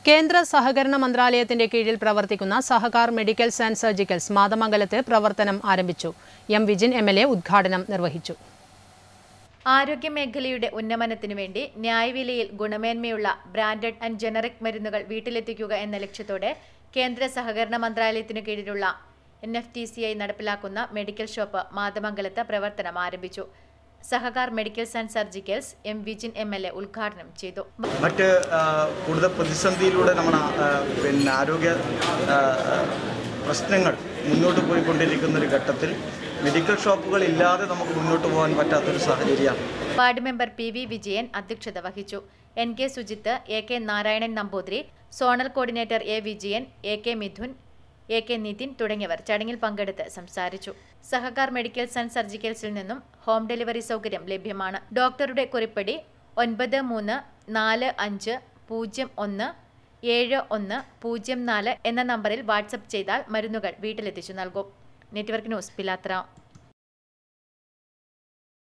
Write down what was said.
കേന്ദ്ര സഹകരണ മന്ത്രാലയത്തിന്റെ കീഴിൽ പ്രവർത്തിക്കുന്ന സഹകാർ മെഡിക്കൽസ് ആൻഡ് സർജിക്കൽസ് മാതമംഗലത്ത് പ്രവർത്തനം ആരംഭിച്ചു M Vijin M L A ഉദ്ഘാടനം നിർവഹിച്ചു ആരോഗ്യമേഖലയുടെ ഉന്നമനത്തിനു വേണ്ടി ന്യായവിലയിൽ ഗുണമേന്മയുള്ള ബ്രാൻഡഡ് ആൻഡ് ജനറിക് മരുന്നുകൾ വീട്ടിലെത്തിക്കുക എന്ന ലക്ഷ്യത്തോടെ കേന്ദ്ര സഹകരണ മന്ത്രാലയത്തിനു കീഴിലുള്ള N F T C I നടപ്പിലാക്കുന്ന മെഡിക്കൽ ഷോപ്പ് മാതമംഗലത്ത് പ്രവർത്തനം ആരംഭിച്ചു Sahakar medicals and surgicals M Vijin M L A ഉദ്ഘാടനം ചെയ്തു മറ്റ് ആ, കൂടുതൽ പ്രതിസന്ധിയിലൂടെ നമ്മുടെ ആ, പിന്നെ ആരോഗ്യ ആ, പ്രശ്നങ്ങൾ മുന്നോട്ട് പോയിക്കൊണ്ടിരിക്കുന്ന ഒരു ഘട്ടത്തിൽ മെഡിക്കൽ ഷോപ്പുകൾ ഇല്ലാതെ നമുക്ക് മുന്നോട്ട് പോകാൻ പറ്റാത്തൊരു സാഹചര്യമാണ് ward member P V Vijayan അധ്യക്ഷത വഹിച്ചു N K Sujith A K Narayanan Namboothiri zonal coordinator A Vijayan A K Mithun A K Nithin തുടങ്ങിയവർ ചടങ്ങിൽ പങ്കെടുത്ത് സംസാരിച്ചു സഹകാർ മെഡിക്കൽസ് ആൻഡ് സർജിക്കൽസിൽ നിന്നും ഹോം ഡെലിവറി സൗകര്യം ലഭ്യമാണ് ഡോക്ടറുടെ കുറിപ്പടി ഒൻപത് മൂന്ന് നാല് അഞ്ച് പൂജ്യം ഒന്ന് ഏഴ് ഒന്ന് പൂജ്യം നാല് എന്ന നമ്പറിൽ വാട്സപ്പ് ചെയ്താൽ മരുന്നുകൾ വീട്ടിലെത്തിച്ചു നൽകും നെറ്റ്വർക്ക് ന്യൂസ് പിലാത്ര